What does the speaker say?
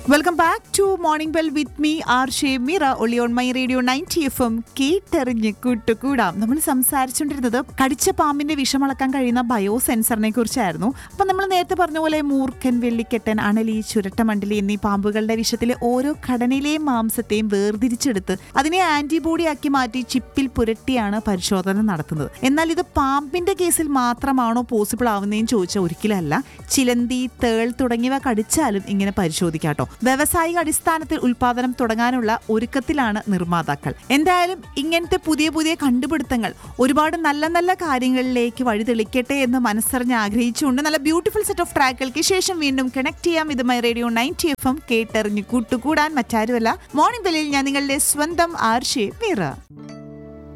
welcome back to morning bell with me ആർ ഷേ മീറ ഒളി on my radio ninety F M കേട്ടെറിഞ്ഞ് കൂട്ടുകൂടാം നമ്മൾ സംസാരിച്ചുകൊണ്ടിരുന്നത് കടിച്ച പാമ്പിന്റെ വിഷമളക്കാൻ കഴിയുന്ന ബയോ സെൻസറിനെ കുറിച്ചായിരുന്നു അപ്പം നമ്മൾ നേരത്തെ പറഞ്ഞ പോലെ മൂർഖൻ വെള്ളിക്കെട്ടൻ അണലി ചുരട്ടമണ്ഡലി എന്നീ പാമ്പുകളുടെ വിഷത്തിലെ ഓരോ ഘടനയിലെയും മാംസത്തെയും വേർതിരിച്ചെടുത്ത് അതിനെ ആന്റിബോഡി ആക്കി മാറ്റി ചിപ്പിൽ പുരട്ടിയാണ് പരിശോധന നടത്തുന്നത് എന്നാൽ ഇത് പാമ്പിന്റെ കേസിൽ മാത്രമാണോ പോസിബിൾ ആവുന്നതെന്ന് ചോദിച്ചാൽ ഒരിക്കലല്ല ചിലന്തി തേൾ തുടങ്ങിയവ കടിച്ചാലും ഇങ്ങനെ പരിശോധിക്കാട്ടോ വ്യവസായിക അടിസ്ഥാനത്തിൽ ഉൽപാദനം തുടങ്ങാനുള്ള ഒരുക്കത്തിലാണ് നിർമ്മാതാക്കൾ എന്തായാലും ഇങ്ങനത്തെ പുതിയ പുതിയ കണ്ടുപിടുത്തങ്ങൾ ഒരുപാട് നല്ല നല്ല കാര്യങ്ങളിലേക്ക് വഴിതെളിക്കട്ടെ എന്ന് മനസ്സറിഞ്ഞ് ആഗ്രഹിച്ചുകൊണ്ട് നല്ല ബ്യൂട്ടിഫുൾ സെറ്റ് ഓഫ് ട്രാക്കുകൾക്ക് ശേഷം വീണ്ടും കണക്ട് ചെയ്യാം ഇത് my radio ninety F M കേട്ടെറിഞ്ഞ് കൂട്ടുകൂടാൻ മറ്റാരുമല്ല മോർണിംഗ് ബെല്ലിൽ ഞാൻ നിങ്ങളുടെ സ്വന്തം ആർഷേ മീറ